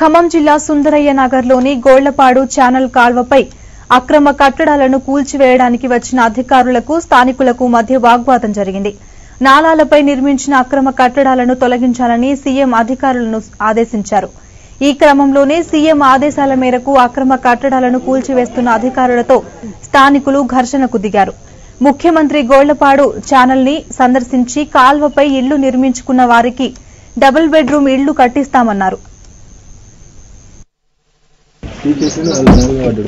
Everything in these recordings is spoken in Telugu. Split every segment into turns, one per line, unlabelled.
ఖమ్మం జిల్లా సుందరయ్య నగర్లోని గోళ్లపాడు ఛానల్ కాల్వపై అక్రమ కట్టడాలను కూల్చివేయడానికి వచ్చిన అధికారులకు స్థానికులకు మధ్య వాగ్వాదం జరిగింది నాలాలపై నిర్మించిన అక్రమ కట్టడాలను తొలగించాలని సీఎం అధికారులను ఆదేశించారు ఈ క్రమంలోనే సీఎం ఆదేశాల మేరకు అక్రమ కట్టడాలను కూల్చివేస్తున్న అధికారులతో స్థానికులు ఘర్షణకు దిగారు ముఖ్యమంత్రి గోళ్లపాడు ఛానల్ ని సందర్శించి కాల్వపై ఇళ్లు నిర్మించుకున్న వారికి డబుల్ బెడ్రూమ్ ఇళ్లు కట్టిస్తామన్నారు
తీసేసి వాళ్ళు మూలుగా పడ్డాడు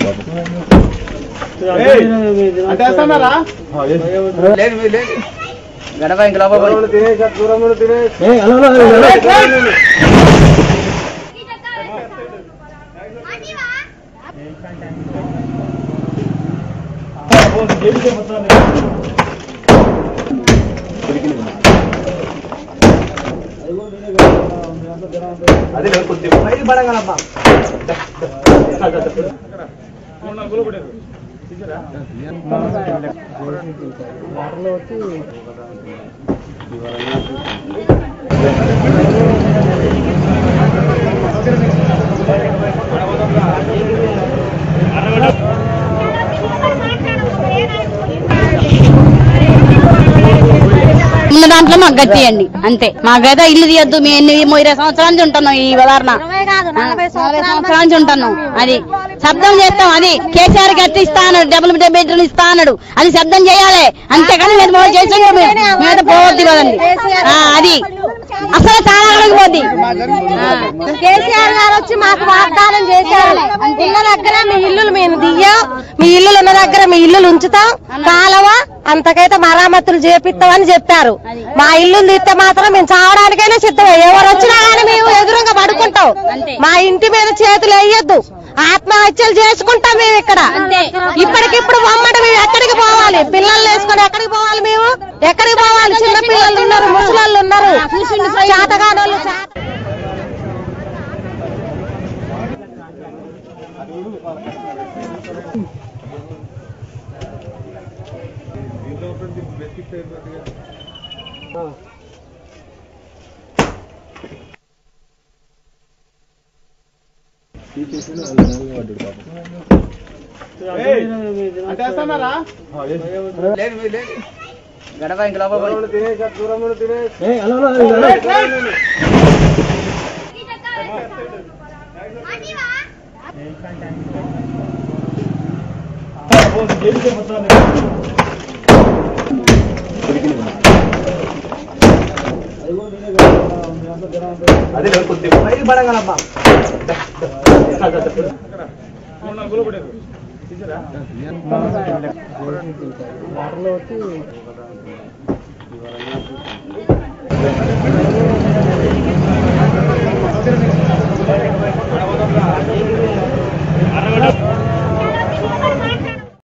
పాపం
గడప ఇంక లోపల పడి.
ఉన్న దాంట్లో మాకు గట్టియండి అంతే మాకైతే ఇల్లు తీయద్దు మేము ఎన్ని ఇరవై సంవత్సరాల నుంచి ఉంటున్నాం ఈ ఉదాహరణ నలభై సంవత్సరాల నుంచి ఉంటున్నాం అది శబ్దం చేస్తాం అది కేసీఆర్ గట్టి ఇస్తా అన్నాడు డబుల్ బెడ్రూమ్ ఇస్తా అన్నాడు అది శబ్దం చేయాలి అంతేకాని మీరు మోసం చేసి మీద పోవద్దు కదండి ఆ, అది అసలు చాలా అడగబోద్ది
కేసీఆర్ గారు వచ్చి మాకు వాగ్దానం చేశారు ఉన్న దగ్గర మీ ఇల్లులు మేము దియ్యం మీ ఇల్లులు ఉన్న దగ్గర మీ ఇల్లులు ఉంచుతాం కాలవ అంతకైతే మరామతులు చేపిస్తామని చెప్పారు మా ఇల్లులు తీస్తే మాత్రం మేము చావడానికైనా సిద్ధమే ఎవరు వచ్చినా కానీ మేము ఎదురుగా పడుకుంటాం మా ఇంటి మీద చేతులు వేయొద్దు ఆత్మహత్యలు చేసుకుంటాం మేము ఇక్కడ ఇప్పటికిప్పుడు బొమ్మట మేము ఎక్కడికి పోవాలి పిల్లల్ని వేసుకొని ఎక్కడికి పోవాలి మేము ఎక్కడికి పోవాలి చిన్న పిల్లలు ఉన్నారు ముసలాళ్ళు ఉన్నారు చేతగానోళ్ళు చేత
తీసేసి వాళ్ళు మూలుగా పడ్డాడు పాపం
గడప ఇంక లోపల పడి.
తీసేసి